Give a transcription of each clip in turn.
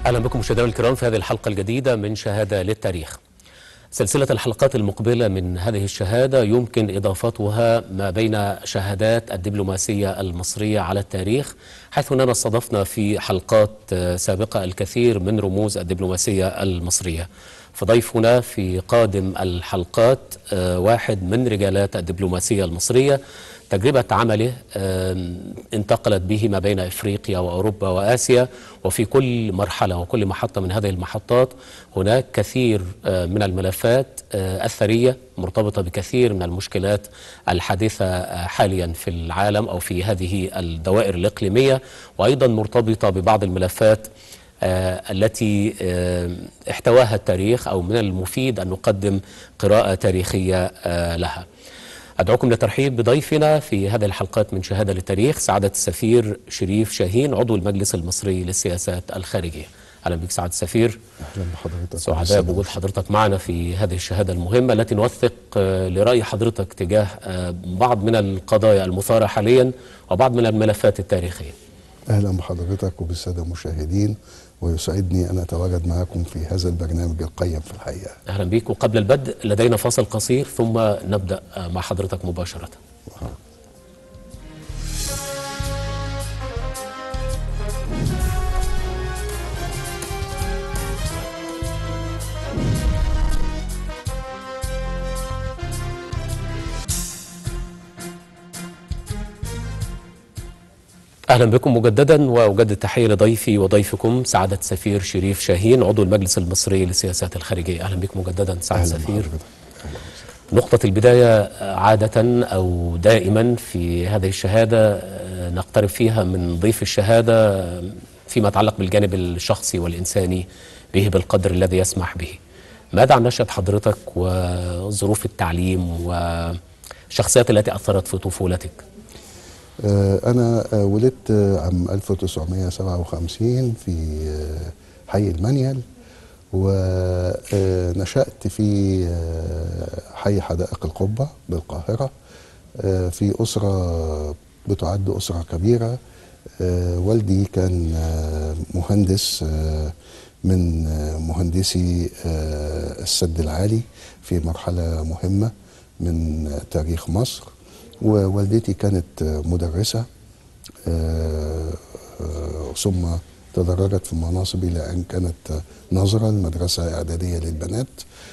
اهلا بكم مشاهدينا الكرام في هذه الحلقه الجديده من شهاده للتاريخ. سلسله الحلقات المقبله من هذه الشهاده يمكن اضافتها ما بين شهادات الدبلوماسيه المصريه على التاريخ حيث اننا استضفنا في حلقات سابقه الكثير من رموز الدبلوماسيه المصريه. فضيفنا في قادم الحلقات واحد من رجالات الدبلوماسيه المصريه تجربة عمله انتقلت به ما بين افريقيا واوروبا واسيا وفي كل مرحلة وكل محطة من هذه المحطات هناك كثير من الملفات الثرية مرتبطة بكثير من المشكلات الحادثة حاليا في العالم او في هذه الدوائر الاقليمية وايضا مرتبطة ببعض الملفات التي احتواها التاريخ او من المفيد ان نقدم قراءة تاريخية لها. أدعوكم للترحيب بضيفنا في هذه الحلقات من شهادة للتاريخ سعادة السفير شريف شاهين عضو المجلس المصري للسياسات الخارجية أهلا بك سعادة السفير أهلا بحضرتك سعداء بوجود حضرتك معنا في هذه الشهادة المهمة التي نوثق لرأي حضرتك تجاه بعض من القضايا المثارة حاليا وبعض من الملفات التاريخية أهلا بحضرتك وبالسادة المشاهدين ويسعدني أن أتواجد معكم في هذا البرنامج القيم في الحقيقة أهلا بك وقبل البدء لدينا فاصل قصير ثم نبدأ مع حضرتك مباشرة اهلا بكم مجددا واجدد تحيه لضيفي وضيفكم سعاده السفير شريف شاهين عضو المجلس المصري للسياسات الخارجيه اهلا بك مجددا سعاده السفير نقطة البداية عادة أو دائما في هذه الشهادة نقترب فيها من ضيف الشهادة فيما يتعلق بالجانب الشخصي والإنساني به بالقدر الذي يسمح به ماذا عن نشأة حضرتك وظروف التعليم والشخصيات التي أثرت في طفولتك؟ أنا ولدت عام 1957 في حي المنيل ونشأت في حي حدائق القبة بالقاهرة في أسرة بتعد أسرة كبيرة والدي كان مهندس من مهندسي السد العالي في مرحلة مهمة من تاريخ مصر ووالدتي كانت مدرسة ثم تدرجت في مناصب إلى أن كانت نظرة المدرسة إعدادية للبنات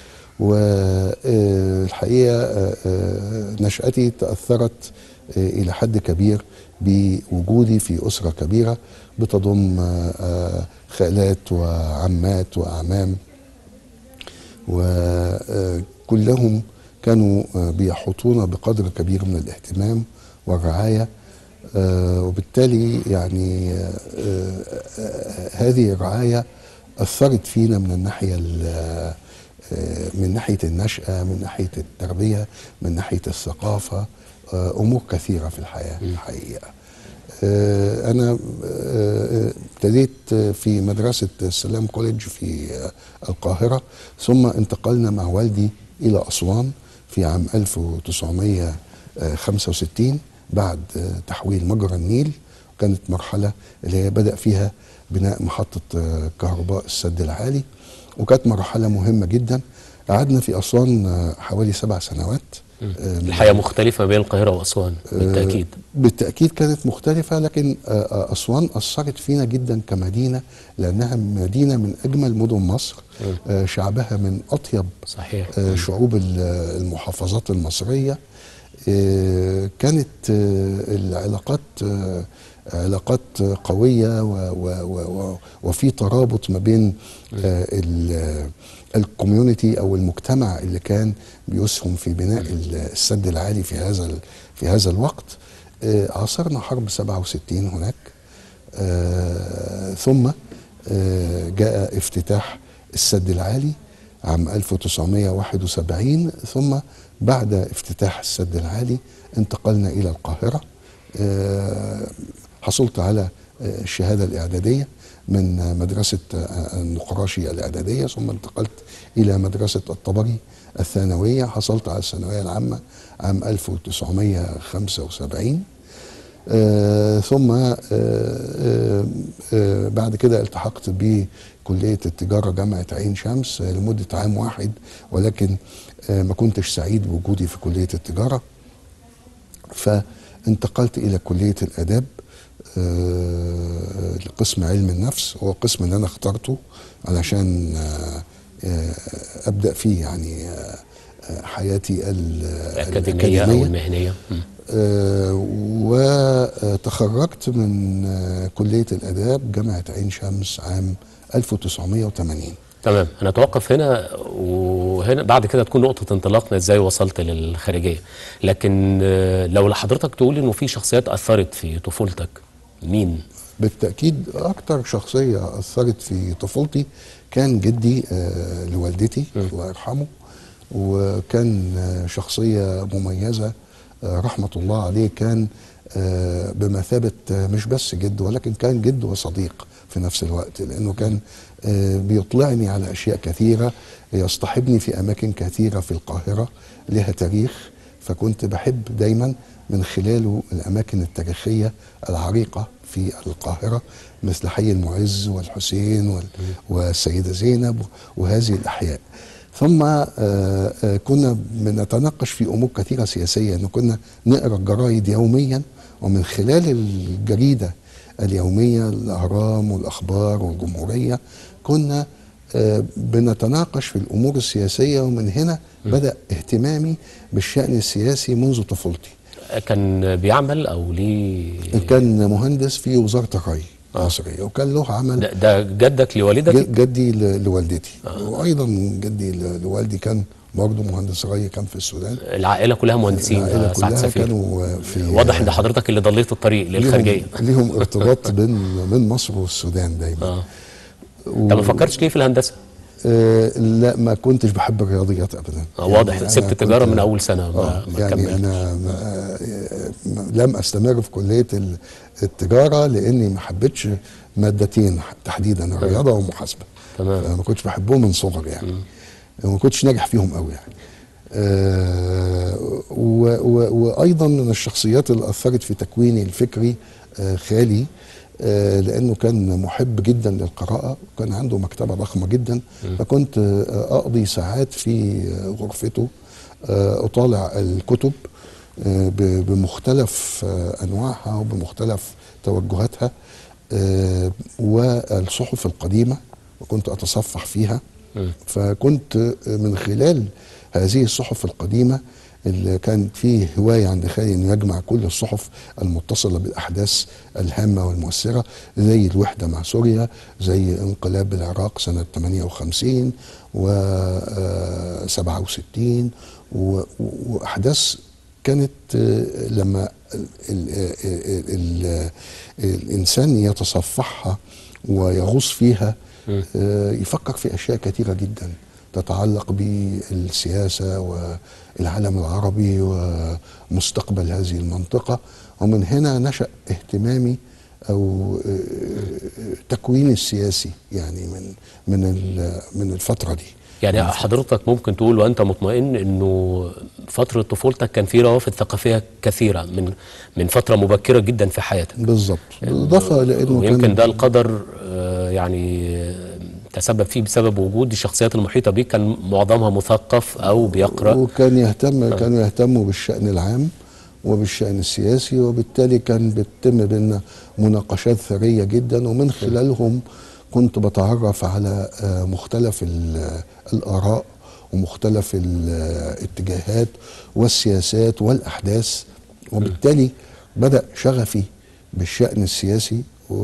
والحقيقة نشأتي تأثرت إلى حد كبير بوجودي في أسرة كبيرة بتضم خالات وعمات وأعمام وكلهم كانوا بيحوطونا بقدر كبير من الاهتمام والرعاية وبالتالي يعني هذه الرعاية أثرت فينا من الناحية من ناحية النشأة من ناحية التربية من ناحية الثقافة أمور كثيرة في الحياة الحقيقة أنا ابتديت في مدرسة السلام كوليدج في القاهرة ثم انتقلنا مع والدي إلى أسوان في عام 1965 بعد تحويل مجرى النيل كانت مرحلة اللي هي بدأ فيها بناء محطة كهرباء السد العالي وكانت مرحلة مهمة جدا قعدنا في أسوان حوالي سبع سنوات الحياة مختلفة بين القاهرة وأسوان بالتأكيد بالتأكيد كانت مختلفة لكن أسوان أثرت فينا جدا كمدينة لأنها مدينة من أجمل مدن مصر شعبها من أطيب صحيح شعوب المحافظات المصرية كانت العلاقات علاقات قوية وفي ترابط ما بين الكوميونتي او المجتمع اللي كان بيسهم في بناء السد العالي في هذا في هذا الوقت عاصرنا حرب 67 هناك ثم جاء افتتاح السد العالي عام 1971 ثم بعد افتتاح السد العالي انتقلنا الى القاهره حصلت على الشهاده الاعداديه من مدرسة النقراشي الإعدادية ثم انتقلت إلى مدرسة الطبري الثانوية حصلت على الثانوية العامة عام 1975 آه ثم آه آه، آه، بعد كده التحقت بكلية التجارة جامعة عين شمس آه، لمدة عام واحد ولكن آه، ما كنتش سعيد بوجودي في كلية التجارة فانتقلت إلى كلية الآداب آه، لقسم علم النفس هو القسم اللي أنا اخترته علشان آه، آه، أبدأ فيه يعني آه، آه، حياتي ال- الأكاديمية أو المهنية مم. آه، وتخرجت من آه، كلية الآداب جامعة عين شمس عام 1980 تمام هنتوقف هنا وهنا بعد كده تكون نقطة انطلاقنا ازاي وصلت للخارجية لكن آه، لو حضرتك تقول انه في شخصيات اثرت في طفولتك مين؟ بالتأكيد أكتر شخصية أثرت في طفولتي كان جدي آه، لوالدتي الله يرحمه وكان آه، شخصية مميزة آه، رحمة الله عليه كان آه، بمثابة آه، مش بس جد ولكن كان جد وصديق في نفس الوقت لأنه كان آه، بيطلعني على أشياء كثيرة يصطحبني في أماكن كثيرة في القاهرة لها تاريخ فكنت بحب دايما من خلاله الأماكن التاريخية العريقة في القاهرة مثل حي المعز والحسين وال- والسيدة زينب وهذه الأحياء ثم آه، آه، كنا بنتناقش في أمور كثيرة سياسية إنه كنا نقرأ الجرايد يوميا ومن خلال الجريدة اليومية الأهرام والأخبار والجمهورية كنا آه، بنتناقش في الأمور السياسية ومن هنا بدأ اهتمامي بالشأن السياسي منذ طفولتي كان بيعمل او ليه كان مهندس في وزارة الري المصرية وكان له عمل ده, ده جدك لوالدك؟ ج- جدي ل- لوالدتي وايضا جدي ل- لوالدي كان برضه مهندس ري كان في السودان العائلة كلها مهندسين العائله يا سعد كلها سفير كانوا في واضح ان حضرتك اللي ضليت الطريق للخارجية ليهم, ليهم ارتباط بين من مصر والسودان دايما اه انت ما فكرتش ليه في الهندسة؟ آه لا ما كنتش بحب الرياضيات ابدا آه، واضح أنا سبت كنت- التجارة من اول سنة ما, آه ما يعني كملتش. انا ما آه، ما- لم استمر في كليه ال- التجاره لاني ما حبيتش مادتين تحديدا الرياضه والمحاسبه تمام. ما كنتش بحبهم من صغري يعني وما كنتش ناجح فيهم قوي يعني آه و و وايضا من الشخصيات اللي اثرت في تكويني الفكري آه خالي آه لانه كان محب جدا للقراءه وكان عنده مكتبه ضخمه جدا فكنت آه اقضي ساعات في آه غرفته آه اطالع الكتب آه ب- بمختلف آه انواعها وبمختلف توجهاتها آه والصحف القديمه وكنت اتصفح فيها فكنت من خلال هذه الصحف القديمة اللي كان فيه هواية عند خالي انه يجمع كل الصحف المتصلة بالأحداث الهامة والمؤثرة زي الوحدة مع سوريا زي انقلاب العراق سنة 58 و آه، 67 و- و- وأحداث كانت آه، لما ال ال ال ال الإنسان يتصفحها ويغوص فيها آه، يفكر في أشياء كثيرة جدا تتعلق بالسياسة والعالم العربي ومستقبل هذه المنطقة ومن هنا نشأ اهتمامي أو آه، تكويني السياسي يعني من من ال- من الفترة دي يعني حضرتك ممكن تقول وانت مطمئن انه فتره طفولتك كان في روافد ثقافيه كثيره من من فتره مبكره جدا في حياتك بالظبط بالإضافة لأنه ويمكن كان ده القدر آه، يعني آه، تسبب فيه بسبب وجود الشخصيات المحيطه بيك كان معظمها مثقف او بيقرا وكان يهتم كانوا يهتموا بالشأن العام وبالشأن السياسي وبالتالي كان بتتم بينا مناقشات ثرية جدا ومن خلالهم كنت بتعرف على آه، مختلف ال- الآراء ومختلف الاتجاهات والسياسات والأحداث وبالتالي بدأ شغفي بالشأن السياسي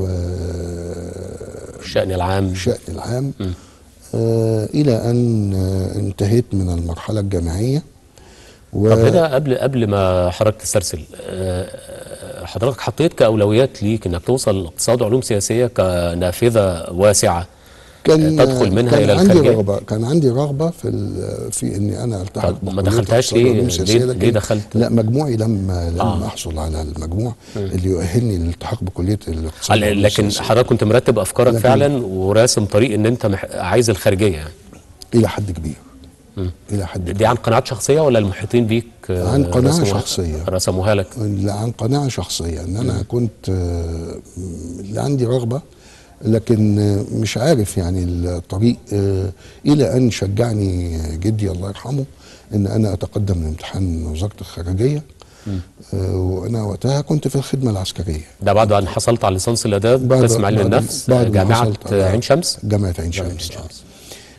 الشان العام والشأن العام آه إلى أن آه انتهيت من المرحلة الجامعية و... طب هنا قبل قبل ما حضرتك تسترسل آه، حضرتك حطيت كاولويات ليك انك توصل لاقتصاد وعلوم سياسيه كنافذه واسعه كان تدخل منها كان إلى عندي الخارجية؟ رغبة كان عندي رغبة في ال- في اني انا التحق طب ما بكلية دخلتهاش اقتصاد ليه؟ وعلوم ليه- سياسية، ليه لكن دخلت؟ لا مجموعي لم لم آه. احصل على المجموع اللي يؤهلني للالتحاق بكلية الاقتصاد على- وعلوم لكن السياسية. حضرتك كنت مرتب افكارك لكن- فعلا وراسم طريق ان انت مح... عايز الخارجيه يعني الى حد كبير الى حد دي عن قناعات شخصيه ولا المحيطين بيك آه، عن قناعة رسموها- شخصية. رسموها لك لا، عن قناعة شخصية ان انا كنت آه، اللي عندي رغبة لكن آه، مش عارف يعني الطريق آه، الى ان شجعني جدي الله يرحمه ان انا اتقدم لامتحان وزارة الخارجية آه، وانا وقتها كنت في الخدمة العسكرية ده بعد ان حصلت على ليسانس الاداب بعد- قسم علم بعد- النفس بعد ما جامعه حصلت على- عين شمس جامعة عين جامعة عين شمس آه. شمس.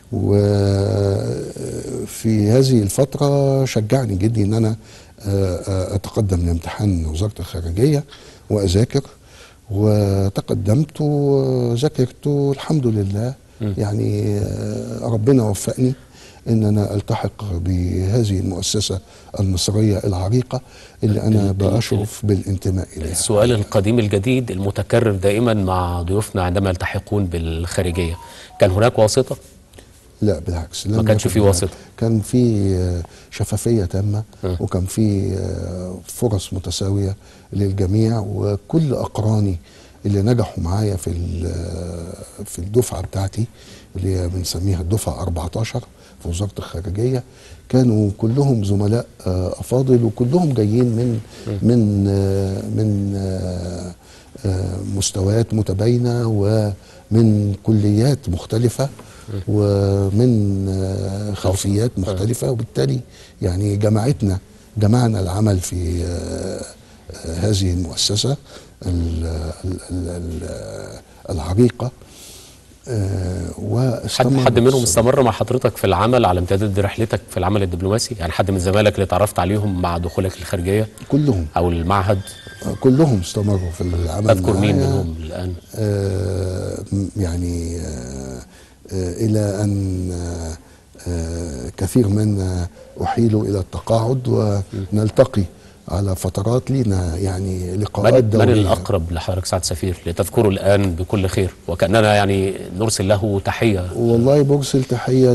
وفي هذه الفترة شجعني جدي ان انا آه، آه، اتقدم لامتحان وزارة الخارجية واذاكر وتقدمت وذاكرت الحمد لله يعني آه، ربنا وفقني ان انا التحق بهذه المؤسسة المصرية العريقة اللي انا بأشرف بالانتماء اليها السؤال القديم الجديد المتكرر دائما مع ضيوفنا عندما يلتحقون بالخارجيه كان هناك واسطه لا بالعكس ما لم كانش يكن في هناك. واسطة. كان في آه، شفافية تامة م. وكان في آه، فرص متساوية للجميع وكل أقراني اللي نجحوا معايا في ال- آه، في الدفعة بتاعتي اللي هي بنسميها الدفعة 14 في وزارة الخارجية كانوا كلهم زملاء آه، أفاضل وكلهم جايين من من آه، من آه، آه، مستويات متباينة ومن كليات مختلفة ومن آه، خلفيات مختلفة وبالتالي يعني جماعتنا جمعنا العمل في آه، آه، هذه المؤسسة ال- ال- ال- ال- العريقة آه، حد واستمر حد منهم استمر مع حضرتك في العمل على امتداد رحلتك في العمل الدبلوماسي يعني حد من زمايلك اللي اتعرفت عليهم مع دخولك الخارجيه كلهم او المعهد آه، كلهم استمروا في العمل اذكر مين معايا. منهم الان آه، يعني آه، آه، إلى أن آه، آه، كثير منا أحيلوا إلى التقاعد ونلتقي على فترات لنا يعني لقاءات من, من دورية الاقرب لحضرتك سعد سفير لتذكره الان بكل خير وكاننا يعني نرسل له تحيه والله برسل تحية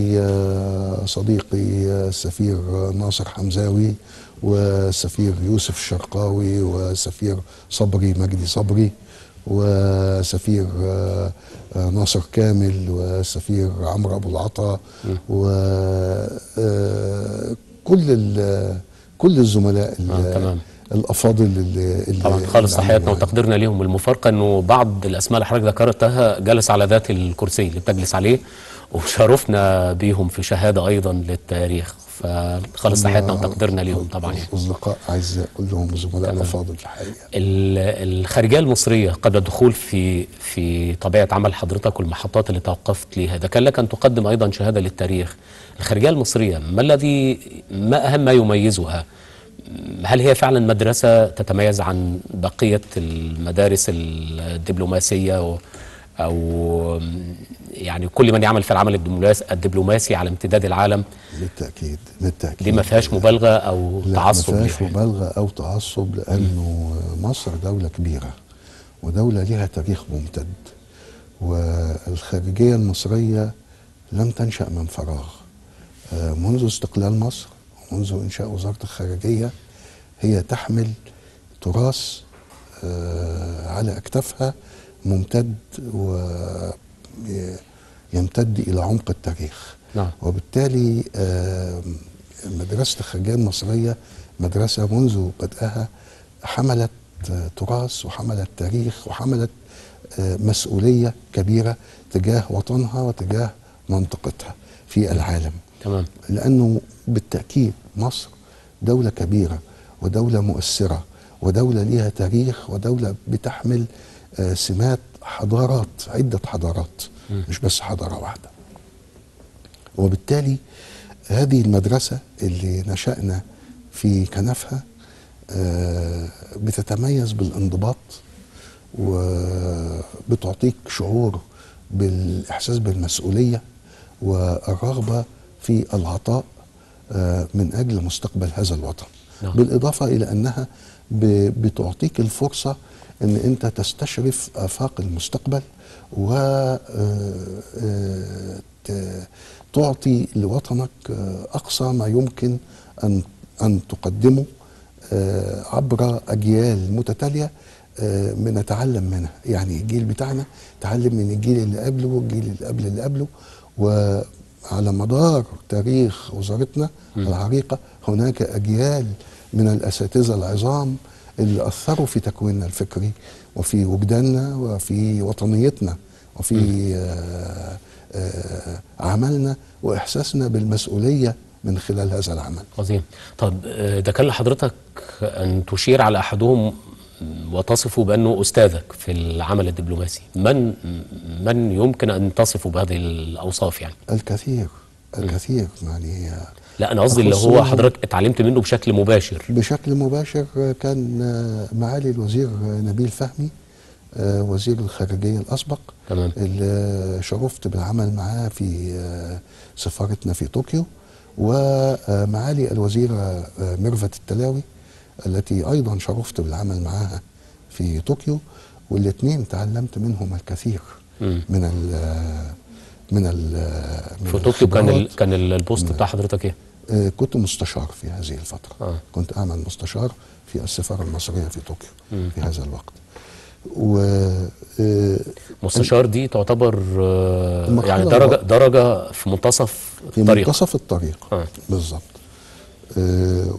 لصديقي السفير ناصر حمزاوي والسفير يوسف الشرقاوي والسفير صبري مجدي صبري وسفير آه، آه، ناصر كامل والسفير عمرو ابو العطا وكل كل الزملاء ال- آه، تمام. الافاضل اللي اللي- طبعا خالص اللي تحياتنا عملوا وتقديرنا ليهم المفارقه انه بعض الاسماء اللي حضرتك ذكرتها جلس على ذات الكرسي اللي بتجلس عليه وشرفنا بيهم في شهاده ايضا للتاريخ فخالص تحياتنا وتقديرنا ليهم طبعا يعني. اصدقاء اعزاء كلهم زملاء تمام. افاضل الحقيقه ال- الخارجيه المصريه قبل الدخول في في طبيعه عمل حضرتك والمحطات اللي توقفت ليها ده كان لك ان تقدم ايضا شهاده للتاريخ الخارجيه المصريه ما الذي ما اهم ما يميزها هل هي فعلا مدرسه تتميز عن بقيه المدارس الدبلوماسيه و- او يعني كل من يعمل في العمل الدبلوماسي الدبلوماسي على امتداد العالم بالتاكيد بالتاكيد دي ما فيهاش مبالغه او لا تعصب ما فيهاش ليها. مبالغه او تعصب لانه مصر دوله كبيره ودوله لها تاريخ ممتد والخارجيه المصريه لم تنشا من فراغ آه، منذ استقلال مصر ومنذ انشاء وزاره الخارجيه هي تحمل تراث آه، على اكتافها ممتد ويمتد الى عمق التاريخ نعم. وبالتالي آه، مدرسة الخارجية المصرية مدرسة منذ بدأها حملت آه، تراث وحملت تاريخ وحملت آه، مسؤولية كبيرة تجاه وطنها وتجاه منطقتها في العالم تمام لأنه بالتأكيد مصر دولة كبيرة ودولة مؤثرة ودولة ليها تاريخ ودولة بتحمل آه، سمات حضارات عدة حضارات مش بس حضارة واحدة وبالتالي هذه المدرسة اللي نشأنا في كنفها آه، بتتميز بالانضباط وبتعطيك شعور بالإحساس بالمسؤولية والرغبة في العطاء آه، من أجل مستقبل هذا الوطن نعم. بالإضافة إلى أنها ب- بتعطيك الفرصة أن أنت تستشرف آفاق المستقبل و آه، آه، ت- تعطي لوطنك آه، أقصى ما يمكن أن أن تقدمه آه، عبر أجيال متتالية آه، بنتعلم منها يعني الجيل بتاعنا تعلم من الجيل اللي قبله والجيل اللي قبل اللي قبله على مدار تاريخ وزارتنا العريقة هناك أجيال من الأساتذة العظام اللي أثروا في تكويننا الفكري وفي وجداننا وفي وطنيتنا وفي آه آه عملنا وإحساسنا بالمسؤولية من خلال هذا العمل عظيم طب آه، ده كان لحضرتك أن تشير على أحدهم وتصفه بأنه أستاذك في العمل الدبلوماسي من من يمكن أن تصفه بهذه الأوصاف يعني الكثير الكثير يعني آه، لا أنا قصدي اللي هو أخصهم حضرتك اتعلمت منه بشكل مباشر بشكل مباشر كان آه، معالي الوزير نبيل فهمي آه، وزير الخارجية الأسبق تمام. اللي شرفت بالعمل معاه في آه، سفارتنا في طوكيو ومعالي الوزيرة آه، ميرفت التلاوي التي أيضا شرفت بالعمل معاها في طوكيو والاثنين تعلمت منهم الكثير مم. من ال من ال من في طوكيو كان ال... الخبرات. كان ال- البوست بتاع حضرتك ايه؟ آه، كنت مستشار في هذه الفترة آه. كنت أعمل مستشار في السفارة المصرية في طوكيو في هذا الوقت و آه، مستشار دي تعتبر آه، المرحلة يعني درجه الرابعة. درجه في منتصف في الطريق منتصف الطريق آه. بالضبط آه،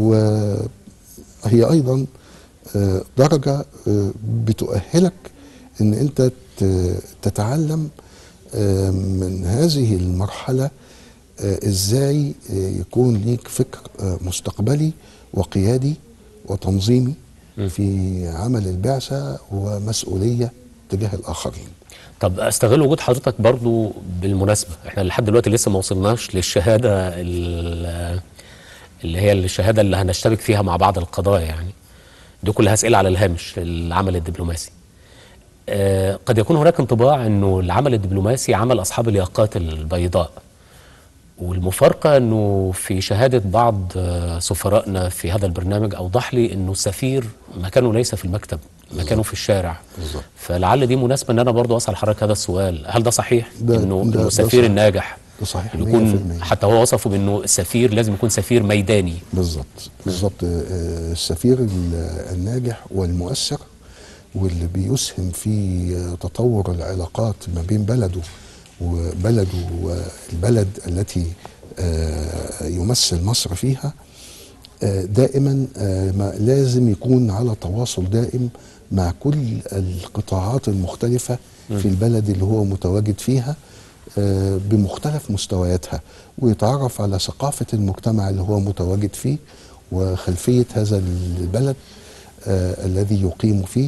وهي أيضا آه، درجة آه، بتؤهلك أن أنت ت- تتعلم آه، من هذه المرحلة آه، إزاي آه، يكون ليك فكر آه، مستقبلي وقيادي وتنظيمي في عمل البعثة ومسؤولية تجاه الآخرين طب استغل وجود حضرتك برضو بالمناسبه احنا لحد دلوقتي لسه ما وصلناش للشهاده ال- اللي هي الشهاده اللي هنشتبك فيها مع بعض القضايا يعني دي كلها اسئله على الهامش في العمل الدبلوماسي آه، قد يكون هناك انطباع انه العمل الدبلوماسي عمل اصحاب الياقات البيضاء والمفارقه انه في شهاده بعض آه، سفرائنا في هذا البرنامج اوضح لي انه السفير مكانه ليس في المكتب مكانه في الشارع بالظبط. فلعل دي مناسبه ان انا برضو اسال حضرتك هذا السؤال هل ده صحيح ده- انه ده- انه ده السفير صحيح. الناجح ده صحيح إنه يكون 100%. حتى هو وصفه بانه السفير لازم يكون سفير ميداني بالظبط بالظبط آه، السفير ال- الناجح والمؤثر واللي بيسهم في آه، تطور العلاقات ما بين بلده وبلده والبلد التي آه، يمثل مصر فيها آه، دائما آه، ما لازم يكون على تواصل دائم مع كل القطاعات المختلفة في البلد اللي هو متواجد فيها آه، بمختلف مستوياتها ويتعرف على ثقافة المجتمع اللي هو متواجد فيه وخلفية هذا البلد آه، الذي يقيم فيه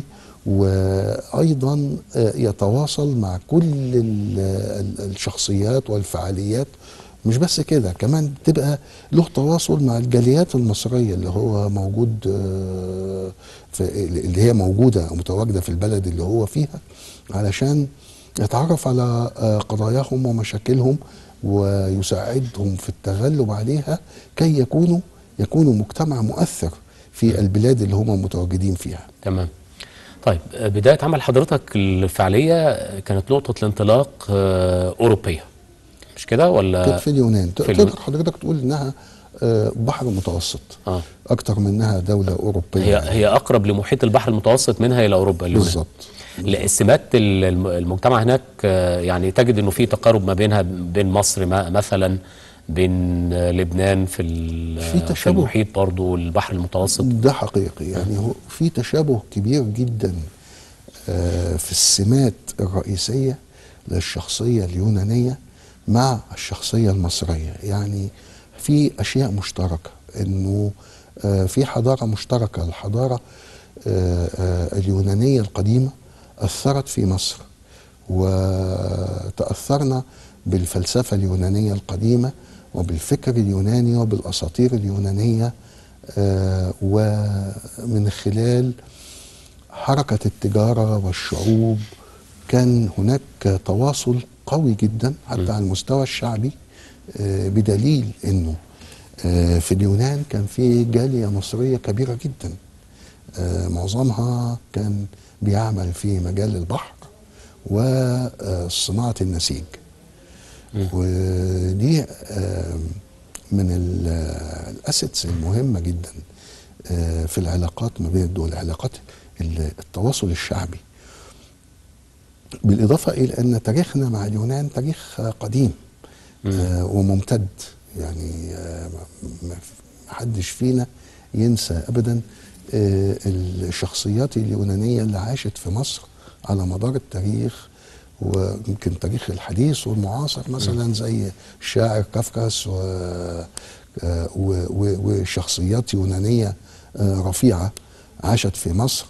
وأيضا آه، يتواصل مع كل ال- ال- الشخصيات والفعاليات مش بس كده كمان تبقى له تواصل مع الجاليات المصرية اللي هو موجود آه، في اللي هي موجودة أو متواجدة في البلد اللي هو فيها علشان يتعرف على آه، قضاياهم ومشاكلهم ويساعدهم في التغلب عليها كي يكونوا يكونوا مجتمع مؤثر في البلاد اللي هم متواجدين فيها تمام طيب آه، بدايه عمل حضرتك الفعليه آه، كانت نقطه الانطلاق آه، اوروبيه مش كده كانت ولا في اليونان في اليونان. تقدر حضرتك تقول انها آه، بحر متوسط اه اكتر منها دوله اوروبيه هي هي اقرب لمحيط البحر المتوسط منها الى اوروبا اليونان بالظبط لا، السمات ال- الم- المجتمع هناك آه، يعني تجد انه في تقارب ما بينها بين مصر ما- مثلا بين آه، لبنان في ال- في في تشابه. المحيط برضو البحر المتوسط ده حقيقي يعني هو في تشابه كبير جدا آه، في السمات الرئيسيه للشخصيه اليونانيه مع الشخصيه المصريه يعني في اشياء مشتركه انه آه، في حضاره مشتركه الحضاره آه، آه، اليونانيه القديمه اثرت في مصر وتاثرنا بالفلسفه اليونانيه القديمه وبالفكر اليوناني وبالاساطير اليونانيه آه، ومن خلال حركه التجاره والشعوب كان هناك تواصل قوي جدا حتى على المستوى الشعبي آه، بدليل انه آه، في اليونان كان في جاليه مصريه كبيره جدا آه، معظمها كان بيعمل في مجال البحر وصناعه النسيج ودي آه، من ال- الاسيتس المهمه جدا آه، في العلاقات ما بين الدول علاقات ال- التواصل الشعبي بالإضافة إلى أن تاريخنا مع اليونان تاريخ قديم آه وممتد يعني آه ما ما حدش فينا ينسى ابدا آه الشخصيات اليونانيه اللي عاشت في مصر على مدار التاريخ ويمكن التاريخ الحديث والمعاصر مثلا زي الشاعر كافكاس و آه، و- و- وشخصيات يونانيه آه، رفيعه عاشت في مصر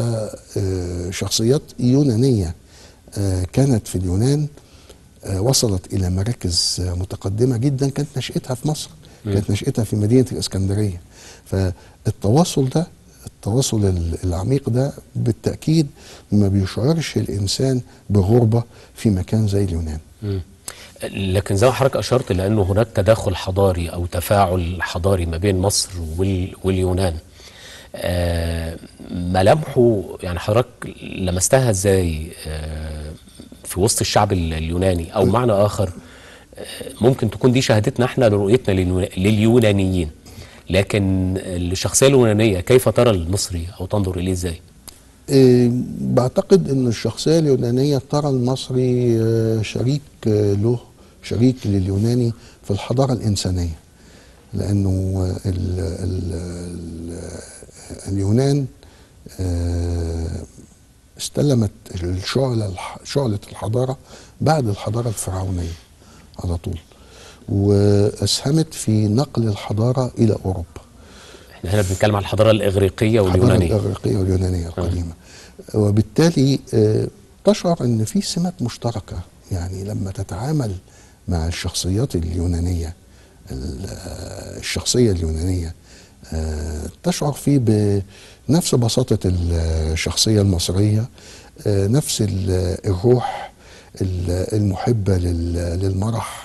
وشخصيات يونانيه آه، كانت في اليونان آه، وصلت الى مراكز آه، متقدمه جدا كانت نشاتها في مصر كانت نشاتها في مدينه الاسكندريه فالتواصل ده التواصل ال- العميق ده بالتاكيد ما بيشعرش الانسان بغربه في مكان زي اليونان مم. لكن زي ما حضرتك اشرت لانه هناك تداخل حضاري او تفاعل حضاري ما بين مصر وال- واليونان آه، ملامحه يعني حضرتك لمستها ازاي آه، في وسط الشعب ال- اليوناني او معنى اخر آه، ممكن تكون دي شهادتنا احنا لرؤيتنا لليو- لليونانيين لكن الشخصيه اليونانيه كيف ترى المصري او تنظر اليه ازاي؟ إيه، بعتقد ان الشخصيه اليونانيه ترى المصري آه، شريك آه، له شريك لليوناني في الحضاره الانسانيه لانه آه، ال ال ال اليونان آه، استلمت الشعله الح- شعله الحضاره بعد الحضاره الفرعونيه على طول واسهمت في نقل الحضاره الى اوروبا احنا هنا بنتكلم عن الحضاره الاغريقيه الحضاره واليونانيه الاغريقيه واليونانيه القديمه وبالتالي آه، تشعر ان في سمات مشتركه يعني لما تتعامل مع الشخصيات اليونانيه ال- آه، الشخصيه اليونانيه آه، تشعر فيه بنفس بساطه الشخصيه المصريه آه، نفس ال- الروح ال- المحبه لل- للمرح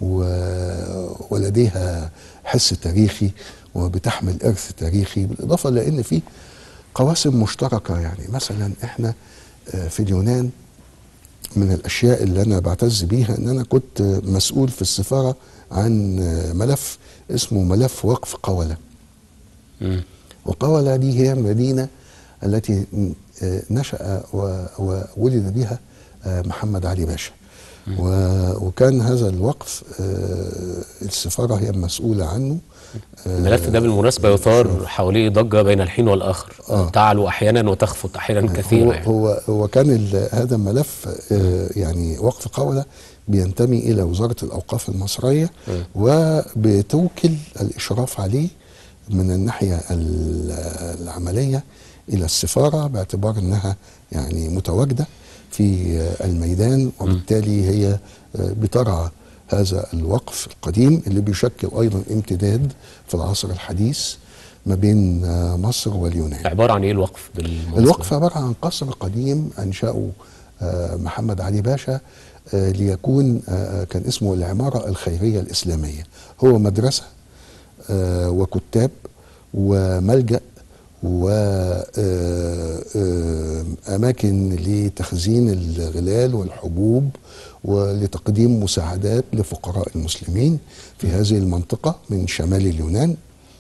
و- ولديها حس تاريخي وبتحمل ارث تاريخي بالاضافه لان في قواسم مشتركه يعني مثلا احنا آه، في اليونان من الاشياء اللي انا بعتز بيها ان انا كنت مسؤول في السفاره عن آه، ملف اسمه ملف وقف قوله مم. وقولة دي هي المدينة التي آه، نشأ و- وولد بها آه، محمد علي باشا و- وكان هذا الوقف آه، السفارة هي المسؤولة عنه آه، الملف ده بالمناسبة يثار حواليه ضجة بين الحين والآخر آه. تعلو أحيانا وتخفت أحيانا كثيرا هو يعني. هو هو كان ال- هذا الملف آه، يعني وقف قولة بينتمي الى وزاره الاوقاف المصريه وبتوكل الاشراف عليه من الناحيه ال- العمليه الى السفاره باعتبار انها يعني متواجده في آه، الميدان وبالتالي هي آه، بترعى هذا الوقف القديم اللي بيشكل ايضا امتداد في العصر الحديث ما بين آه، مصر واليونان عبارة عن إيه الوقف بالمناسبة؟ الوقف عبارة عن قصر قديم أنشأه آه، محمد علي باشا آه، ليكون آه، كان اسمه العمارة الخيرية الإسلامية هو مدرسة آه، وكتاب وملجأ وأماكن لتخزين الغلال والحبوب ولتقديم مساعدات لفقراء المسلمين في هذه المنطقة من شمال اليونان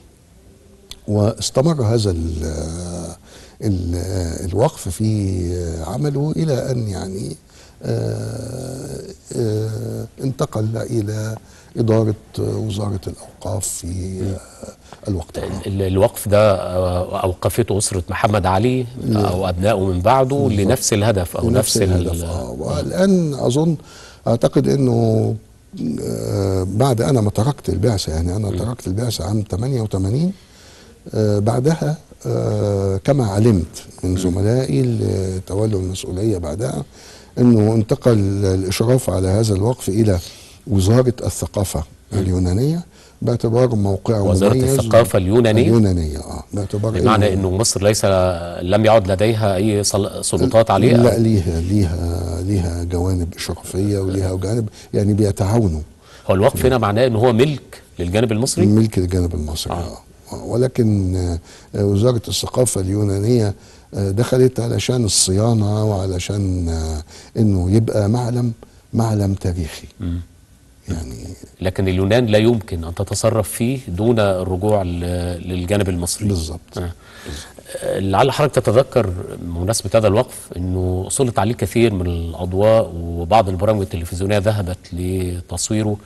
واستمر هذا ال ال الوقف في عمله الى ان يعني آه، آه، انتقل الى اداره وزاره الاوقاف في آه، الوقت الآخر. ال- الوقف ده آه، أوقفته أسرة محمد علي أو أبنائه من بعده لنفس الهدف أو نفس, ال- الهدف آه. والان اظن اعتقد انه آه، بعد انا ما تركت البعثه يعني انا تركت البعثه عام 88 آه، بعدها آه، كما علمت من زملائي اللي تولوا المسؤوليه بعدها انه انتقل الاشراف على هذا الوقف الى وزاره الثقافه اليونانيه باعتبار موقعه وزارة مميز الثقافة اليونانية اليونانيه اه باعتبار بمعنى إنه- أنه مصر ليس لم يعد لديها أي سل- سلطات عليه لا أو- ليها ليها ليها جوانب اشرافيه وليها جوانب يعني بيتعاونوا هو الوقف هنا معناه أنه هو ملك للجانب المصري ملك الجانب المصري آه. آه. ولكن آه، وزاره الثقافه اليونانيه آه، دخلت علشان الصيانه وعلشان آه، انه يبقى معلم معلم تاريخي يعني لكن اليونان لا يمكن أن تتصرف فيه دون الرجوع ل- للجانب المصري بالظبط آه. آه، لعل حضرتك تتذكر بمناسبة هذا الوقف أنه سلط عليه كثير من الأضواء وبعض البرامج التلفزيونية ذهبت لتصويره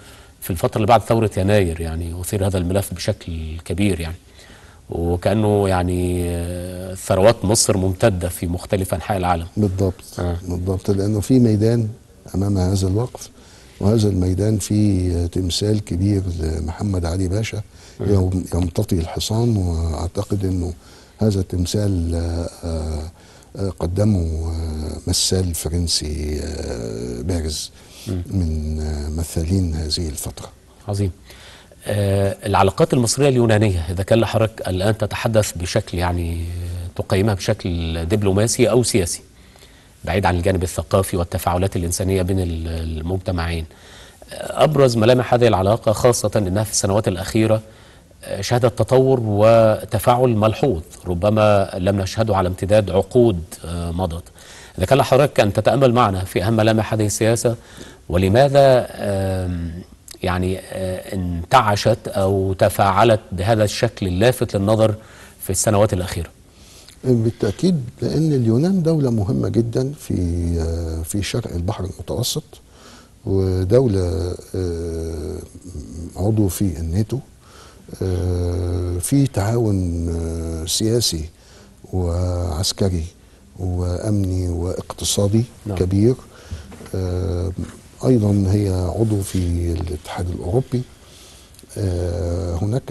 في الفترة اللي بعد ثورة يناير يعني أثير هذا الملف بشكل كبير يعني وكأنه يعني آه، ثروات مصر ممتدة في مختلف أنحاء العالم بالضبط آه. بالضبط لانه في ميدان امام هذا الوقف وهذا الميدان فيه تمثال كبير لمحمد علي باشا يوم- يمتطي الحصان واعتقد انه هذا التمثال آه، آه، آه، قدمه آه، مثال فرنسي آه، بارز من آه، مثالين هذه الفتره عظيم آه، العلاقات المصرية اليونانية إذا كان لحضرتك الآن تتحدث بشكل يعني آه، تقيمها بشكل دبلوماسي أو سياسي بعيد عن الجانب الثقافي والتفاعلات الإنسانية بين ال- المجتمعين آه، أبرز ملامح هذه العلاقة خاصة أنها في السنوات الأخيرة آه، شهدت تطور وتفاعل ملحوظ ربما لم نشهده على امتداد عقود آه، مضت إذا كان لحضرتك أن تتأمل معنا في أهم ملامح هذه السياسة ولماذا آم، يعني آه، انتعشت أو تفاعلت بهذا الشكل اللافت للنظر في السنوات الأخيرة بالتأكيد لأن اليونان دولة مهمة جدا في آه، في شرق البحر المتوسط ودولة آه، عضو في الناتو آه، في تعاون آه، سياسي وعسكري وأمني واقتصادي نعم. كبير آه، أيضا هي عضو في الاتحاد الأوروبي آه، هناك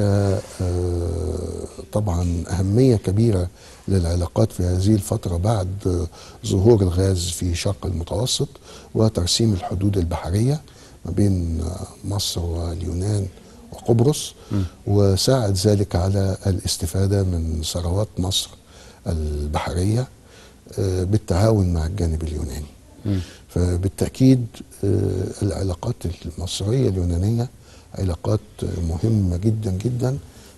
آه، طبعا أهمية كبيرة للعلاقات في هذه الفترة بعد آه، ظهور الغاز في شرق المتوسط وترسيم الحدود البحرية ما بين آه، مصر واليونان وقبرص وساعد ذلك على الاستفادة من ثروات مصر البحرية آه، بالتعاون مع الجانب اليوناني فبالتأكيد آه، العلاقات المصرية اليونانية علاقات مهمة جدا جدا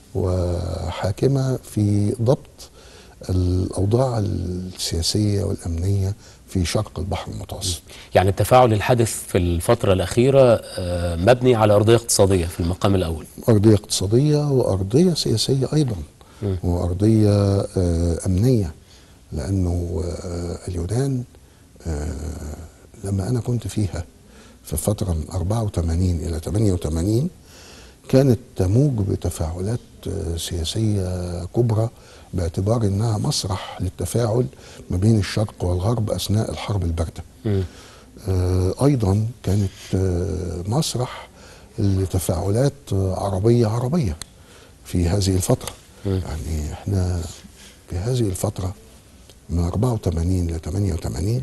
وحاكمة في ضبط الأوضاع السياسية والأمنية في شرق البحر المتوسط يعني التفاعل الحادث في الفترة الأخيرة آه، مبني على أرضية اقتصادية في المقام الأول أرضية اقتصادية وأرضية سياسية أيضا وأرضية آه، أمنية لأنه آه، اليونان آه، لما أنا كنت فيها في الفترة من 84 إلى 88 كانت تموج بتفاعلات آه، سياسية كبرى باعتبار أنها مسرح للتفاعل ما بين الشرق والغرب أثناء الحرب الباردة آه، ايضا كانت آه، مسرح لتفاعلات آه، عربيه عربيه في هذه الفتره يعني احنا في هذه الفتره من 84 ل 88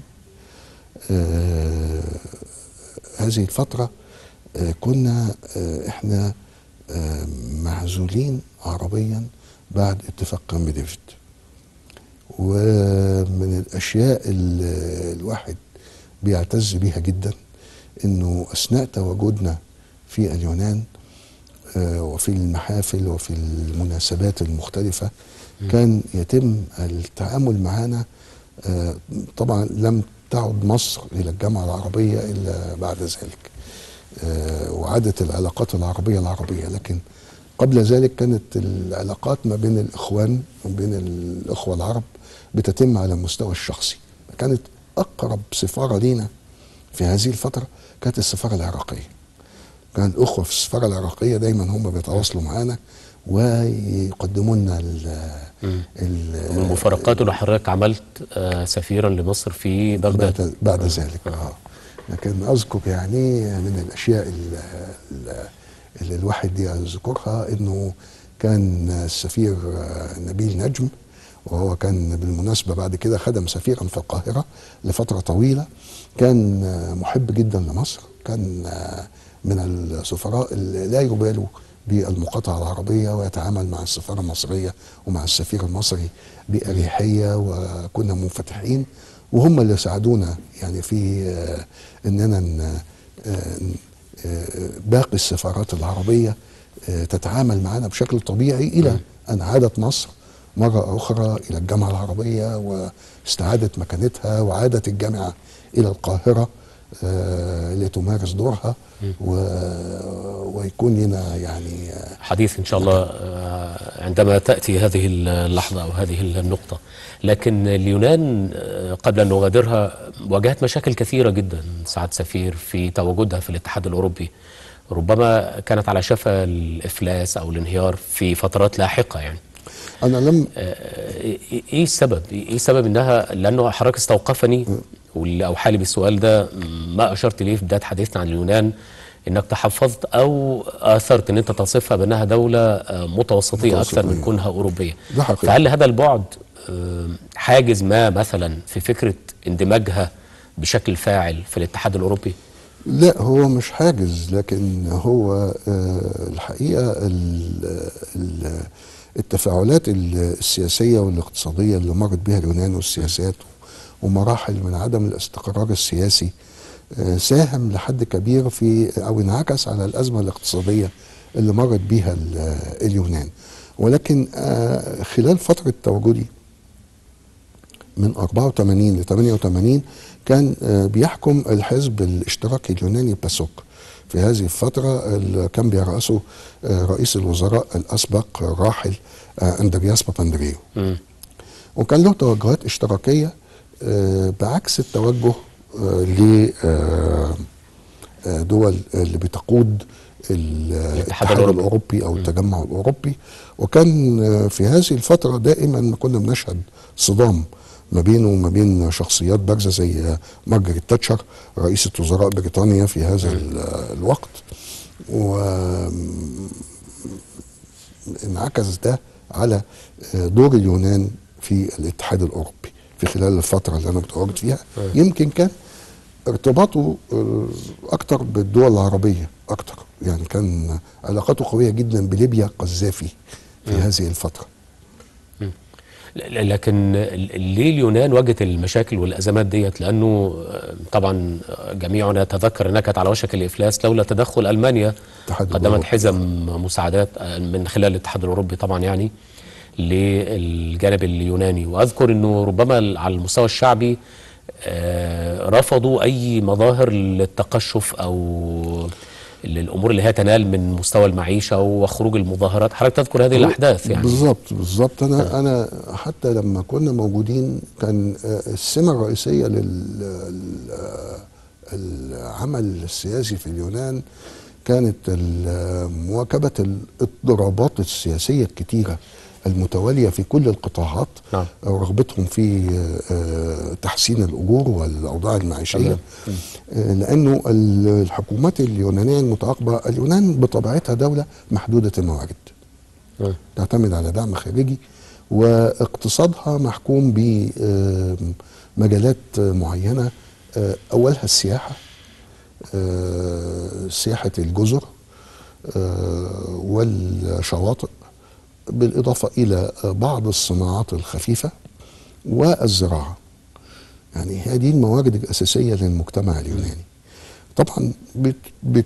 آه، هذه الفتره آه، كنا آه، احنا آه، معزولين عربيا بعد اتفاق كامب ديفيد ومن الاشياء اللي الواحد بيعتز بيها جدا انه اثناء تواجدنا في اليونان آه، وفي المحافل وفي المناسبات المختلفه كان يتم التعامل معنا آه، طبعا لم تعد مصر الى الجامعه العربيه الا بعد ذلك آه، وعادت العلاقات العربيه العربيه لكن قبل ذلك كانت العلاقات ما بين الاخوان وبين الاخوه العرب بتتم على المستوى الشخصي كانت اقرب سفاره لينا في هذه الفتره كانت السفاره العراقيه كان الاخوه في السفاره العراقيه دايما هم بيتواصلوا معانا ويقدموا لنا ال ال- ومن مفارقات اللي حضرتك عملت آه، سفيرا لمصر في بغداد بعد, بعد ذلك اه لكن اذكر يعني من الاشياء ال- ال- اللي الواحد يذكرها انه كان السفير آه، نبيل نجم وهو كان بالمناسبة بعد كده خدم سفيرا في القاهرة لفترة طويلة كان آه، محب جدا لمصر كان آه، من السفراء اللي لا يبالوا بالمقاطعة العربية ويتعامل مع السفارة المصرية ومع السفير المصري بأريحية وكنا منفتحين وهم اللي ساعدونا يعني في آه، اننا ن- آه، آه، باقي السفارات العربية آه، تتعامل معنا بشكل طبيعي إلى أن عادت مصر مرة أخرى إلى الجامعة العربية واستعادت مكانتها وعادت الجامعة إلى القاهرة آه، لتمارس دورها و- ويكون لنا يعني آه، حديث إن شاء الله آه، عندما تأتي هذه اللحظة أو هذه النقطة لكن اليونان آه، قبل أن نغادرها واجهت مشاكل كثيرة جدا سعاد سفير في تواجدها في الاتحاد الأوروبي ربما كانت على شفا الافلاس او الانهيار في فترات لاحقه يعني انا لم آه، ايه السبب ايه السبب انها لانه حضرتك استوقفني واللي اوحى لي بالسؤال ده ما اشرت اليه في بدايه حديثنا عن اليونان انك تحفظت او اثرت ان انت تصفها بانها دوله آه، متوسطيه اكثر من متوسطية. كونها اوروبيه ده حقيقي. فهل هذا البعد آه، حاجز ما مثلا في فكره اندماجها بشكل فاعل في الاتحاد الاوروبي لا هو مش حاجز لكن هو آه، الحقيقه ال- ال- التفاعلات ال- السياسيه والاقتصاديه اللي مرت بها اليونان والسياسات ومراحل من عدم الاستقرار السياسي آه، ساهم لحد كبير في او انعكس على الازمه الاقتصاديه اللي مرت بها ال- اليونان ولكن آه، خلال فتره تواجدي من 84 ل 88 كان آه، بيحكم الحزب الاشتراكي اليوناني باسوك في هذه الفترة اللي كان بيرأسه آه، رئيس الوزراء الأسبق الراحل آه، أندرياس باباندريو مم. وكان له توجهات اشتراكية آه، بعكس التوجه لدول اللي بتقود ال- الاتحاد الأوروبي. الأوروبي أو التجمع الأوروبي وكان آه، في هذه الفترة دائما ما كنا بنشهد صدام ما بينه وما بين شخصيات بارزة زي آه، مارجريت تاتشر رئيسة وزراء بريطانيا في هذا ال- الوقت و انعكس ده على آه، دور اليونان في الاتحاد الاوروبي في خلال الفتره اللي انا متواجد فيها يمكن كان ارتباطه آه، اكتر بالدول العربيه اكتر يعني كان علاقاته قويه جدا بليبيا قذافي في هذه الفتره ل- لكن ال- ليه اليونان واجهت المشاكل والازمات ديت لانه آه، طبعا جميعنا يتذكر انها كانت على وشك الافلاس لولا تدخل المانيا الاتحاد قدمت الأوروبي. حزم مساعدات آه، من خلال الاتحاد الاوروبي طبعا يعني للجانب اليوناني واذكر انه ربما ال- على المستوى الشعبي آه، رفضوا اي مظاهر للتقشف او الامور اللي هي تنال من مستوى المعيشه وخروج المظاهرات حضرتك تذكر هذه الاحداث يعني بالظبط بالظبط انا انا حتى لما كنا موجودين كان آه، السمه الرئيسيه للعمل السياسي في اليونان كانت ال- مواكبه الاضطرابات السياسيه الكتيره المتواليه في كل القطاعات نعم. رغبتهم في آه، تحسين الاجور والاوضاع المعيشيه آه، لانه ال- الحكومات اليونانيه المتعاقبه اليونان بطبيعتها دوله محدوده الموارد مم. تعتمد على دعم خارجي واقتصادها محكوم بمجالات معينه آه، اولها السياحه آه، سياحه الجزر آه، والشواطئ بالاضافه الى بعض الصناعات الخفيفه والزراعه يعني هذه الموارد الاساسيه للمجتمع اليوناني طبعا بت بت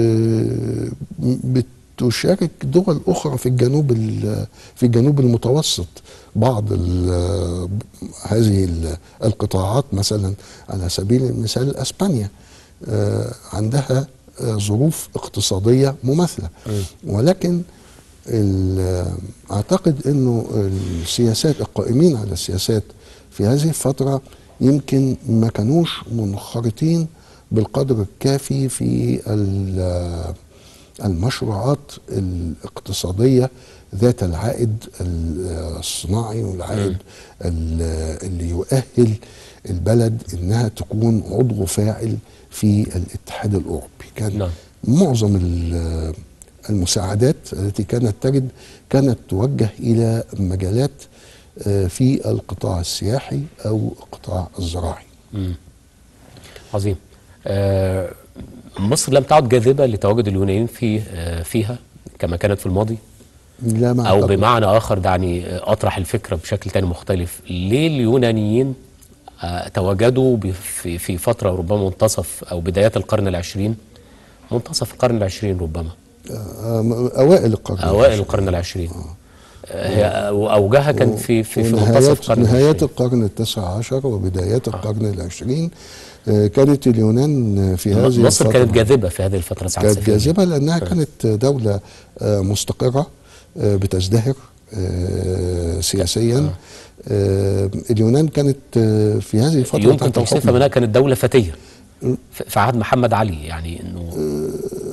بتشارك دول اخرى في الجنوب ال- في الجنوب المتوسط بعض ال- هذه ال- القطاعات مثلا على سبيل المثال اسبانيا آه، عندها آه، ظروف اقتصاديه مماثله ولكن ال- اعتقد انه السياسات القائمين على السياسات في هذه الفتره يمكن ما كانوش منخرطين بالقدر الكافي في ال- المشروعات الاقتصاديه ذات العائد الصناعي والعائد ال- اللي يؤهل البلد انها تكون عضو فاعل في الاتحاد الاوروبي كان نعم. معظم ال- المساعدات التي كانت ترد كانت توجه الى مجالات آه، في القطاع السياحي او القطاع الزراعي عظيم آه، مصر لم تعد جاذبة لتواجد اليونانيين في آه، فيها كما كانت في الماضي لا ما أو أعتقد. بمعنى آخر دعني آه، أطرح الفكرة بشكل تاني مختلف ليه اليونانيين آه، تواجدوا ب- في في فترة ربما منتصف أو بدايات القرن العشرين منتصف القرن العشرين ربما آه، اوائل القرن أوائل القرن العشرين آه، هي أوجها كان في في, في منتصف ونهايات القرن نهايات العشرين القرن التاسع عشر وبدايات القرن العشرين آه، كانت اليونان في هذه مصر الفترة كانت جاذبة في هذه الفترة ساعات كانت سفينة. جاذبة لأنها كانت دولة آه، مستقرة آه، بتزدهر آه، سياسيا آه، اليونان كانت آه، في هذه الفترة يمكن تحت توصيفها الحكم. بأنها كانت دولة فتية في في عهد محمد علي يعني انه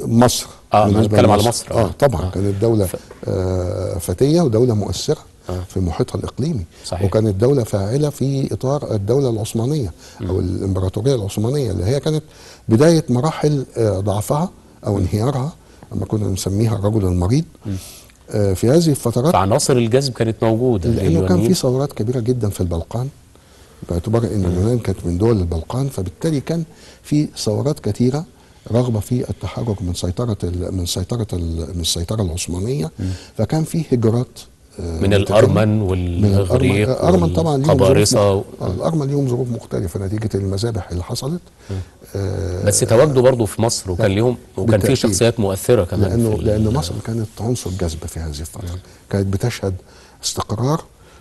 مصر آه، أنا بالنسبة بتكلم على لمصر. مصر. اه آه. طبعا آه. كانت دوله آه فتيه ودوله مؤثره آه. في محيطها الاقليمي صحيح. وكانت دوله فاعله في اطار الدوله العثمانيه او الامبراطوريه العثمانيه اللي هي كانت بدايه مراحل آه ضعفها او انهيارها اما كنا نسميها الرجل المريض آه في هذه الفترات فعناصر الجذب كانت موجوده لانه كان اليونانيين. في ثورات كبيره جدا في البلقان باعتبار ان اليونان كانت من دول البلقان فبالتالي كان في ثورات كثيره رغبه في التحرك من سيطره ال- من سيطره ال- من السيطره العثمانيه فكان في هجرات آه، من بتتم. الارمن من والغريق الارمن الارمن طبعا ليهم ظروف والقبارصه م- آه، الارمن ليهم ظروف مختلفه نتيجه المذابح اللي حصلت آه، بس تواجدوا برضه في مصر وكان ليهم وكان في بالتأكيد. شخصيات مؤثره كمان لانه في ال- لان مصر كانت عنصر جذب في هذه الفتره كانت بتشهد استقرار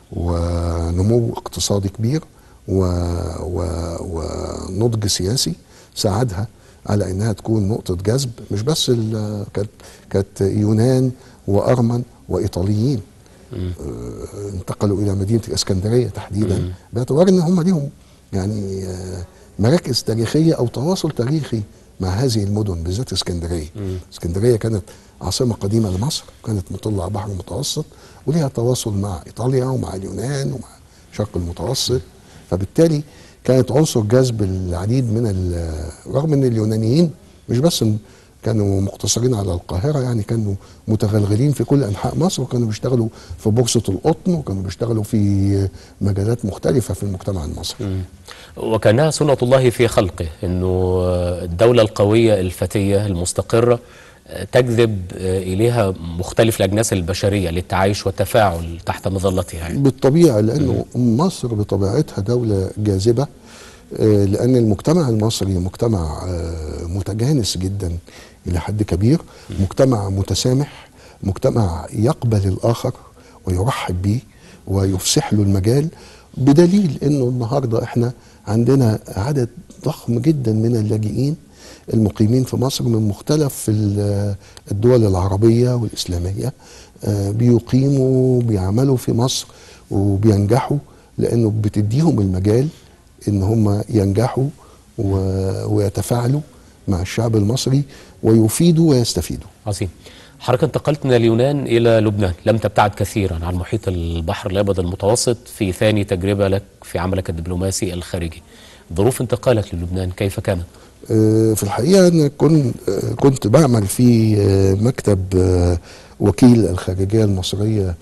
ونمو اقتصادي كبير و... و... ونضج سياسي ساعدها على انها تكون نقطه جذب مش بس ال... كانت كانت يونان وارمن وايطاليين آه، انتقلوا الى مدينه الاسكندريه تحديدا باعتبار ان هم ليهم يعني آه، مراكز تاريخيه او تواصل تاريخي مع هذه المدن بالذات اسكندريه اسكندريه كانت عاصمه قديمه لمصر كانت مطله على البحر المتوسط وليها تواصل مع ايطاليا ومع اليونان ومع الشرق المتوسط فبالتالي كانت عنصر جذب العديد من ال- رغم ان اليونانيين مش بس كانوا مقتصرين على القاهره يعني كانوا متغلغلين في كل انحاء مصر وكانوا بيشتغلوا في بورصه القطن وكانوا بيشتغلوا في مجالات مختلفه في المجتمع المصري مم. وكانها سنه الله في خلقه انه الدوله القويه الفتيه المستقره آه، تجذب آه، اليها مختلف الاجناس البشريه للتعايش والتفاعل تحت مظلتها يعني. بالطبيعه لانه مصر بطبيعتها دوله جاذبه آه، لان المجتمع المصري مجتمع آه، متجانس جدا الى حد كبير مجتمع متسامح مجتمع يقبل الاخر ويرحب به ويفسح له المجال بدليل انه النهارده احنا عندنا عدد ضخم جدا من اللاجئين المقيمين في مصر من مختلف ال- الدول العربيه والاسلاميه آه، بيقيموا بيعملوا في مصر وبينجحوا لانه بتديهم المجال ان هم ينجحوا و- ويتفاعلوا مع الشعب المصري ويفيدوا ويستفيدوا عظيم حضرتك انتقلت من اليونان الى لبنان لم تبتعد كثيرا عن محيط البحر الابيض المتوسط في ثاني تجربه لك في عملك الدبلوماسي الخارجي ظروف انتقالك للبنان كيف كانت آه، في الحقيقه انا كنت كنت بعمل في آه، مكتب آه، وكيل الخارجيه المصريه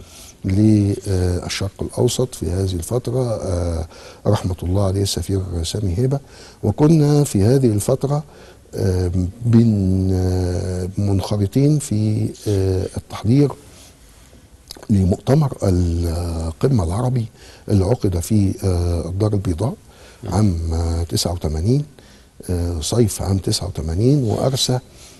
للشرق الاوسط في هذه الفتره آه، رحمه الله عليه السفير سامي هيبه وكنا في هذه الفتره آه، بن آه، منخرطين في آه، التحضير لمؤتمر القمة العربي اللي عقد في آه، الدار البيضاء عام آه، 89 آه، صيف عام 89 وأرسى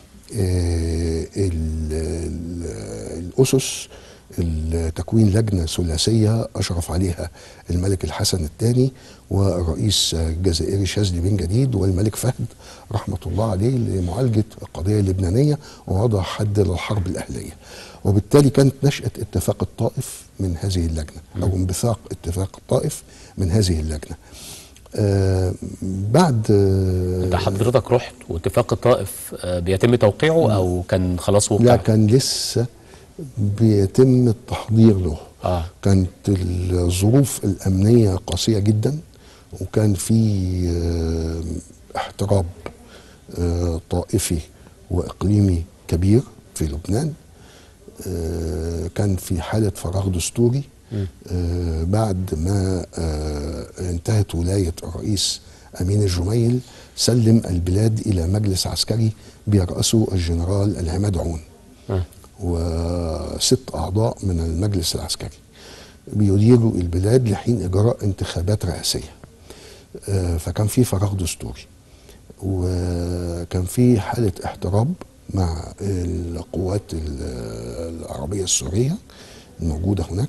آه، ال- ال- الأسس تكوين لجنة ثلاثية أشرف عليها الملك الحسن الثاني والرئيس الجزائري شاذلي بن جديد والملك فهد رحمة الله عليه لمعالجة القضية اللبنانية ووضع حد للحرب الأهلية وبالتالي كانت نشأة اتفاق الطائف من هذه اللجنة أو انبثاق اتفاق الطائف من هذه اللجنة آه بعد انت آه حضرتك رحت واتفاق الطائف آه، بيتم توقيعه او كان خلاص وقع لا كان لسه بيتم التحضير له اه كانت الظروف الأمنية قاسية جدا وكان في آه، احتراب آه، طائفي وإقليمي كبير في لبنان آه، كان في حالة فراغ دستوري آه، بعد ما آه، انتهت ولاية الرئيس أمين الجميل سلم البلاد إلى مجلس عسكري بيرأسه الجنرال العماد عون آه. وست أعضاء من المجلس العسكري بيديروا البلاد لحين إجراء انتخابات رئاسية آه، فكان في فراغ دستوري وكان في حالة احتراب مع القوات ال- العربية السورية الموجودة هناك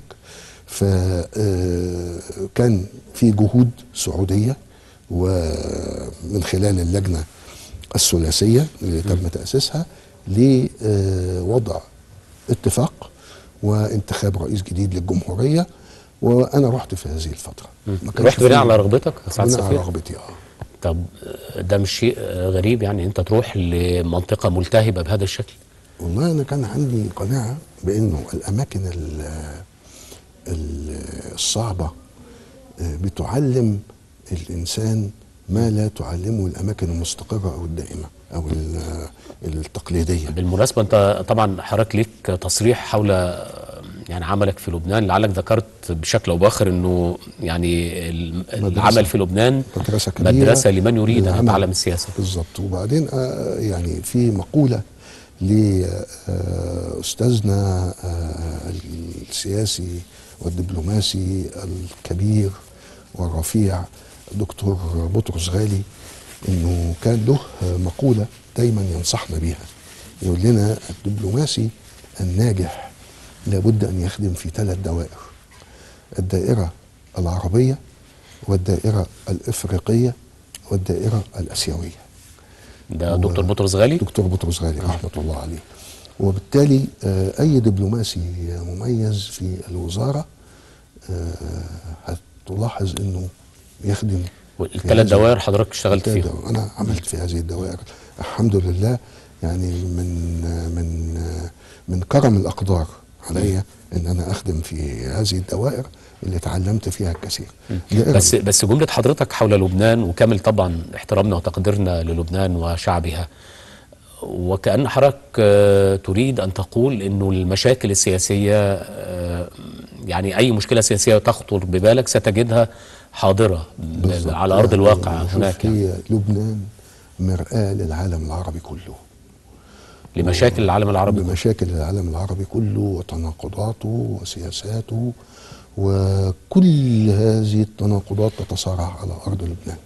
فكان في جهود سعودية ومن خلال اللجنة الثلاثية اللي تم تأسيسها لوضع اتفاق وانتخاب رئيس جديد للجمهورية وأنا رحت في هذه الفترة ما كانش رحت بناء في- على رغبتك يا سعادة بناء على السفير رغبتي اه طب آه، ده مش شيء آه، غريب يعني انت تروح لمنطقة ملتهبة بهذا الشكل والله انا كان عندي قناعه بانه الاماكن ال- ال- الصعبه آه، بتعلم الانسان ما لا تعلمه الاماكن المستقره او الدائمه او ال- التقليديه بالمناسبة انت طبعا حضرتك ليك تصريح حول آه، يعني عملك في لبنان لعلك ذكرت بشكل او باخر انه يعني ال- العمل في لبنان مدرسه كبيره مدرسة لمن يريد ان للعمل. يتعلم السياسة بالظبط وبعدين آه، يعني في مقولة لأستاذنا السياسي والدبلوماسي الكبير والرفيع دكتور بطرس غالي انه كان له مقولة دايما ينصحنا بيها يقول لنا الدبلوماسي الناجح لابد ان يخدم في ثلاث دوائر الدائرة العربية والدائرة الإفريقية والدائرة الآسيوية ده و- دكتور بطرس غالي دكتور بطرس غالي رحمة الله عليه وبالتالي آه، أي دبلوماسي مميز في الوزارة آه، هتلاحظ أنه يخدم في الثلاث هذه- دوائر حضرتك اشتغلت الثلاث فيهم دوائر. أنا عملت في هذه الدوائر الحمد لله يعني من من من كرم الأقدار علي أن أنا أخدم في هذه الدوائر اللي تعلمت فيها الكثير دائرة بس بس جملة حضرتك حول لبنان وكامل طبعا احترامنا وتقديرنا للبنان وشعبها وكأن حضرتك آه، تريد أن تقول أنه المشاكل السياسية آه، يعني أي مشكلة سياسية تخطر ببالك ستجدها حاضرة ب- بالظبط. على أرض يعني الواقع شوف هناك يعني. هي لبنان مرآة للعالم العربي كله لمشاكل العالم العربي بمشاكل العالم العربي كله وتناقضاته وسياساته وكل هذه التناقضات تتصارع على أرض لبنان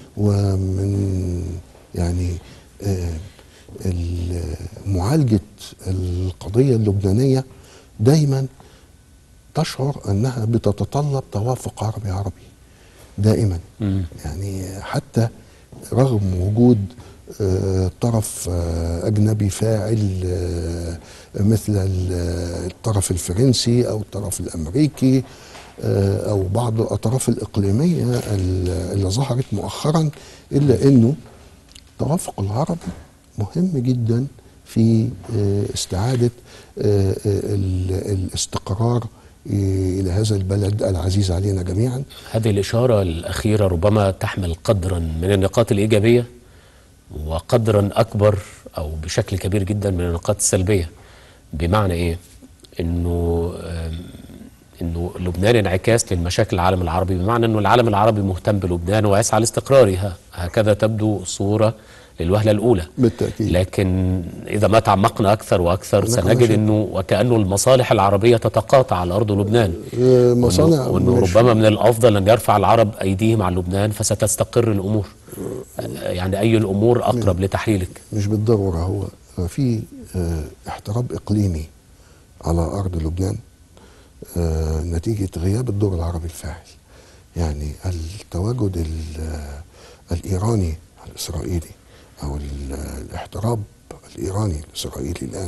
ومن يعني آه، ال- معالجة القضية اللبنانية دايما تشعر أنها بتتطلب توافق عربي عربي دائما مم. يعني حتى رغم وجود آه، طرف آه، أجنبي فاعل آه، مثل ال- الطرف الفرنسي أو الطرف الأمريكي آه، أو بعض الأطراف الإقليمية ال- اللي ظهرت مؤخرا إلا أنه التوافق العربي مهم جدا في آه، استعادة آه، آه، ال- الاستقرار آه، إلى هذا البلد العزيز علينا جميعا هذه الإشارة الأخيرة ربما تحمل قدرا من النقاط الإيجابية وقدرا أكبر أو بشكل كبير جدا من النقاط السلبية بمعنى إيه؟ إنه آم، إنه لبنان انعكاس للمشاكل العالم العربي بمعنى إنه العالم العربي مهتم بلبنان ويسعى لاستقرارها هكذا تبدو صورة للوهلة الأولى بالتأكيد لكن إذا ما تعمقنا أكثر وأكثر أنا سنجد شايف- أنه وكأنه المصالح العربية تتقاطع على أرض لبنان آه، مصانع وانه, وإنه مش- ربما من الافضل ان يرفع العرب ايديهم عن لبنان فستستقر الامور يعني اي الامور اقرب لتحليلك مش بالضروره هو في آه، احتراب اقليمي على ارض لبنان آه، نتيجه غياب الدور العربي الفاعل يعني التواجد ال- آه، الايراني الاسرائيلي او ال- آه، الاحتراب الايراني الاسرائيلي الان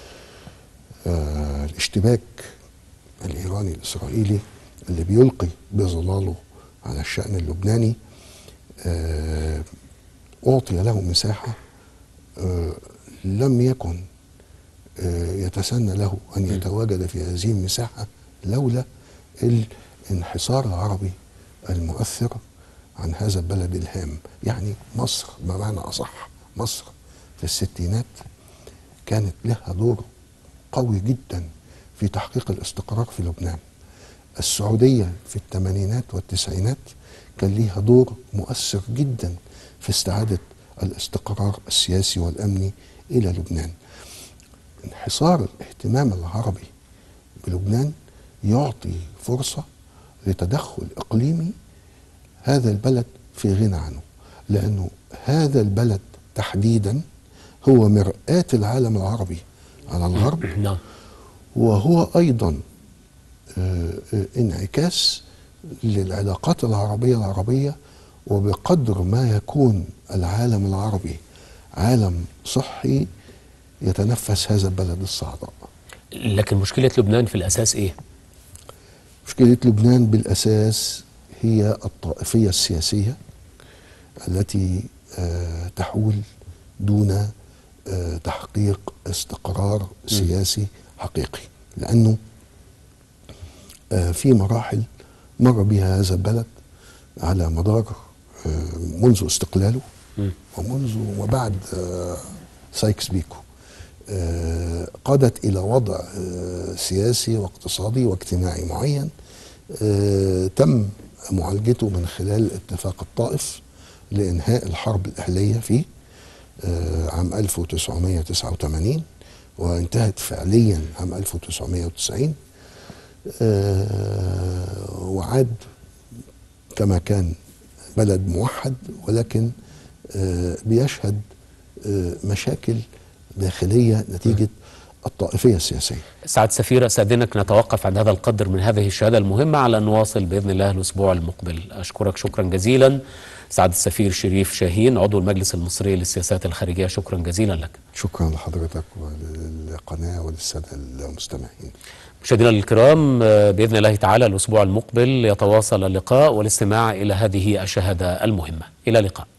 آه، الاشتباك الايراني الاسرائيلي اللي بيلقي بظلاله على الشان اللبناني آه، أعطي له مساحة آه، لم يكن آه، يتسنى له أن يتواجد في هذه المساحة لولا الانحصار العربي المؤثر عن هذا البلد الهام يعني مصر بمعنى أصح مصر في الستينات كانت لها دور قوي جدا في تحقيق الاستقرار في لبنان السعودية في الثمانينات والتسعينات كان ليها دور مؤثر جدا في استعادة الاستقرار السياسي والأمني إلى لبنان انحصار الاهتمام العربي بلبنان يعطي فرصة لتدخل إقليمي هذا البلد في غنى عنه لأنه هذا البلد تحديدا هو مرآة العالم العربي على الغرب نعم وهو ايضا آه، آه، انعكاس للعلاقات العربيه العربيه وبقدر ما يكون العالم العربي عالم صحي يتنفس هذا البلد الصعداء لكن مشكله لبنان في الاساس ايه مشكله لبنان بالاساس هي الطائفيه السياسيه التي آه، تحول دون آه، تحقيق استقرار سياسي حقيقي لأنه آه، في مراحل مر بها هذا البلد على مدار آه، منذ استقلاله ومنذ وبعد آه، سايكس بيكو آه، قادت إلى وضع آه، سياسي واقتصادي واجتماعي معين آه، تم معالجته من خلال اتفاق الطائف لإنهاء الحرب الأهلية فيه آه، عام 1989 وانتهت فعليا عام 1990 آه، وعاد كما كان بلد موحد ولكن آه، بيشهد آه، مشاكل داخلية نتيجة الطائفية السياسية سعد سفير استاذنك نتوقف عند هذا القدر من هذه الشهاده المهمه على ان نواصل باذن الله الاسبوع المقبل اشكرك شكرا جزيلا سعد السفير شريف شاهين عضو المجلس المصري للسياسات الخارجيه شكرا جزيلا لك شكرا لحضرتك وللقناة وللسادة المستمعين مشاهدينا الكرام آه، باذن الله تعالى الاسبوع المقبل يتواصل اللقاء والاستماع الى هذه الشهاده المهمه الى اللقاء